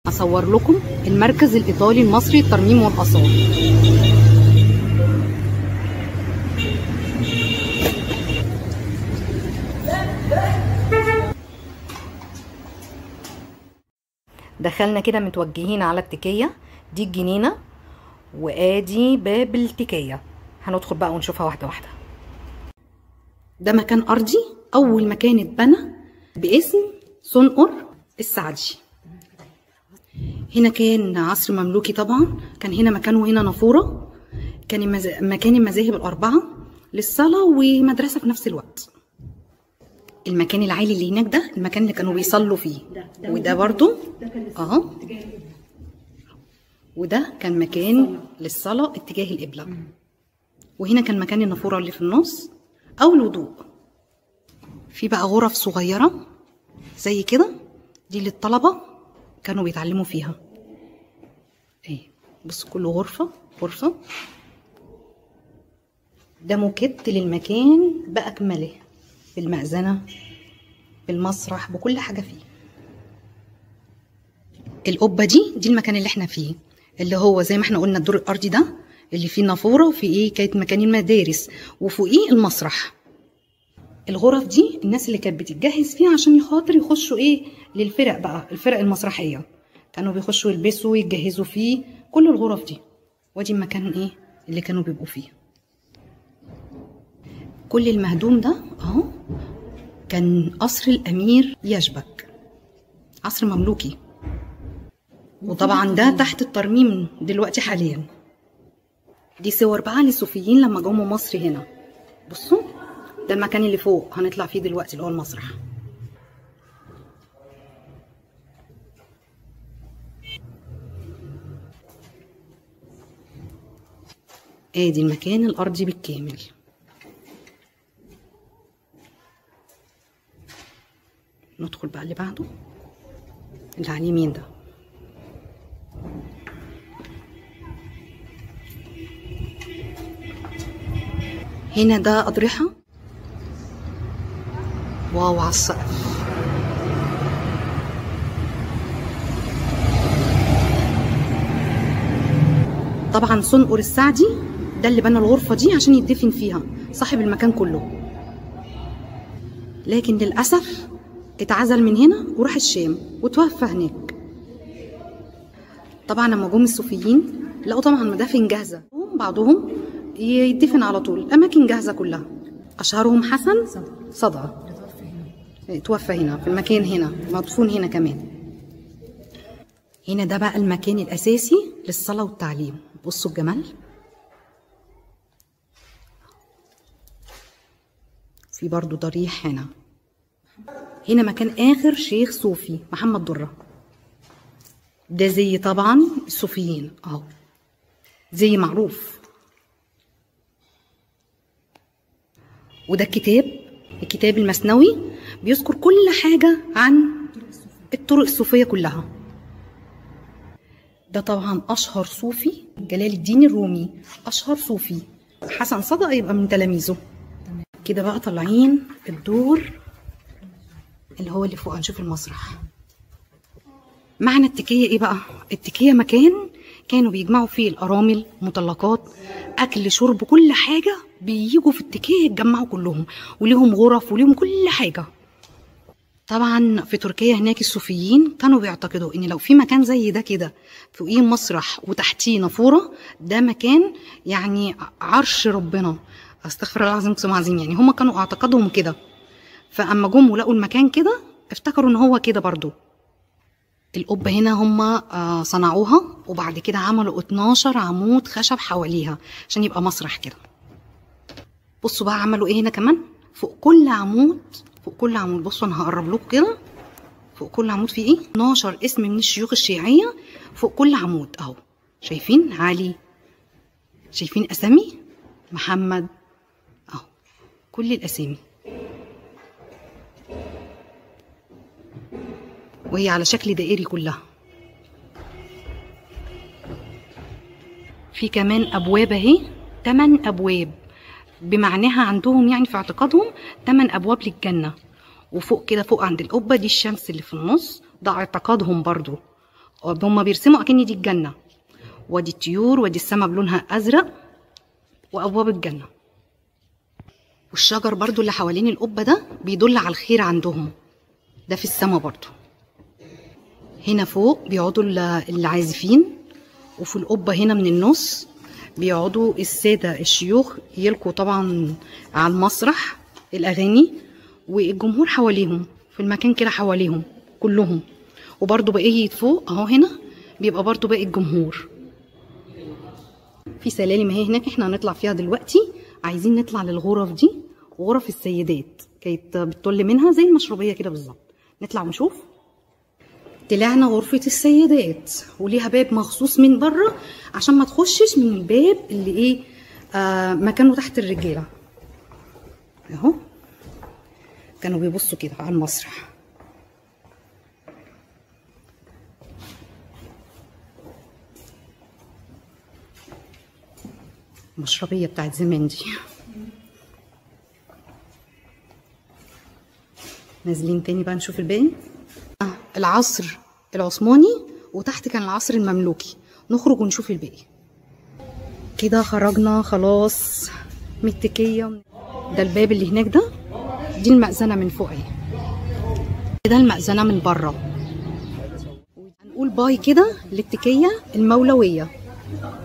اصور لكم المركز الايطالي المصري للترميم والاثار دخلنا كده متوجهين على التكيه دي الجنينه وادي باب التكيه هندخل بقى ونشوفها واحده واحده ده مكان ارضي اول مكان اتبنى باسم صنقر السعدي هنا كان عصر مملوكي طبعا كان هنا مكان وهنا نافوره كان المز... مكان المذاهب الاربعه للصلاه ومدرسه في نفس الوقت المكان العالي اللي هناك ده المكان اللي كانوا بيصلوا فيه وده برضو اهو وده كان مكان للصلاه اتجاه القبله وهنا كان مكان النافوره اللي في النص او الوضوء في بقى غرف صغيره زي كده دي للطلبه كانوا بيتعلموا فيها ايه بص كل غرفه غرفه ده موكيت للمكان باكمله بالمأذنه بالمسرح بكل حاجه فيه القبه دي دي المكان اللي احنا فيه اللي هو زي ما احنا قلنا الدور الارضي ده اللي فيه نافوره وفي ايه كانت مكان المدارس وفوقيه المسرح الغرف دي الناس اللي كانت بتتجهز فيها عشان خاطر يخشوا ايه للفرق بقى الفرق المسرحيه كانوا بيخشوا يلبسوا يتجهزوا فيه كل الغرف دي وادي المكان ايه اللي كانوا بيبقوا فيه كل المهدوم ده اهو كان قصر الامير يشبك عصر مملوكي وطبعا ده تحت الترميم دلوقتي حاليا دي صور بقى للصوفيين لما جم مصر هنا بصوا ده المكان اللي فوق هنطلع فيه دلوقتي اللي هو المسرح ادي المكان الارضي بالكامل ندخل بقى اللي بعده اللي على اليمين ده هنا ده أضرحة واو على السقف طبعا صنقر السعدي ده اللي بنى الغرفة دي عشان يدفن فيها صاحب المكان كله لكن للأسف اتعزل من هنا وراح الشام وتوفى هناك طبعا لما جم الصوفيين لقوا طبعا مدافن جاهزة بعضهم يدفن على طول الأماكن جاهزة كلها أشهرهم حسن صدى توفى هنا في المكان هنا مدفون هنا كمان هنا ده بقى المكان الأساسي للصلاة والتعليم بصوا الجمال في برضو ضريح هنا هنا مكان آخر شيخ صوفي محمد درة ده زي طبعا الصوفيين اهو زي معروف وده الكتاب الكتاب المسنوي بيذكر كل حاجة عن الطرق الصوفية كلها ده طبعا أشهر صوفي جلال الدين الرومي أشهر صوفي حسن صدق يبقى من تلاميذه كده بقى طالعين الدور اللي هو اللي فوق هنشوف المسرح معنى التكية ايه بقى التكية مكان كانوا بيجمعوا فيه الارامل مطلقات اكل شرب كل حاجة بيجوا في التكية يتجمعوا كلهم وليهم غرف وليهم كل حاجة طبعا في تركيا هناك الصوفيين كانوا بيعتقدوا ان لو في مكان زي ده كده فوقيه مسرح وتحتيه نافوره ده مكان يعني عرش ربنا استغفر الله العظيم قسم عظيم يعني هم كانوا اعتقادهم كده فاما جم ولقوا المكان كده افتكروا ان هو كده برضو القبة هنا هم صنعوها وبعد كده عملوا 12 عمود خشب حواليها عشان يبقى مسرح كده بصوا بقى عملوا ايه هنا كمان فوق كل عمود فوق كل عمود بصوا انا هقرب لكم كده فوق كل عمود في ايه 12 اسم من الشيوخ الشيعية فوق كل عمود اهو شايفين علي شايفين اسامي محمد اهو كل الاسامي وهي على شكل دائري كلها في كمان ابواب اهي تمن ابواب بمعناها عندهم يعني في اعتقادهم تمن ابواب للجنه وفوق كده فوق عند القبه دي الشمس اللي في النص ده اعتقادهم برضو هما بيرسموا اكن دي الجنه وادي الطيور وادي السما بلونها ازرق وابواب الجنه والشجر برضو اللي حوالين القبه ده بيدل على الخير عندهم ده في السما برضو هنا فوق بيقعدوا ال- العازفين وفي القبه هنا من النص بيقعدوا الساده الشيوخ يلقوا طبعا على المسرح الاغاني والجمهور حواليهم في المكان كده حواليهم كلهم وبرضو بقية فوق اهو هنا بيبقى برضو باقي الجمهور في سلالم اهي هناك احنا هنطلع فيها دلوقتي عايزين نطلع للغرف دي غرف السيدات كانت بتطل منها زي المشربيه كده بالظبط نطلع ونشوف طلعنا غرفة السيدات وليها باب مخصوص من بره عشان ما تخشش من الباب اللي ايه آه مكانه تحت الرجالة اهو كانوا بيبصوا كده على المسرح المشربية بتاعت زمان دي نازلين تاني بقى نشوف الباقي آه، العصر العثماني وتحت كان العصر المملوكي نخرج ونشوف الباقي كده خرجنا خلاص من التكية ده الباب اللي هناك ده دي المأذنة من فوق اهي ده المأذنة من بره هنقول باي كده للتكية المولوية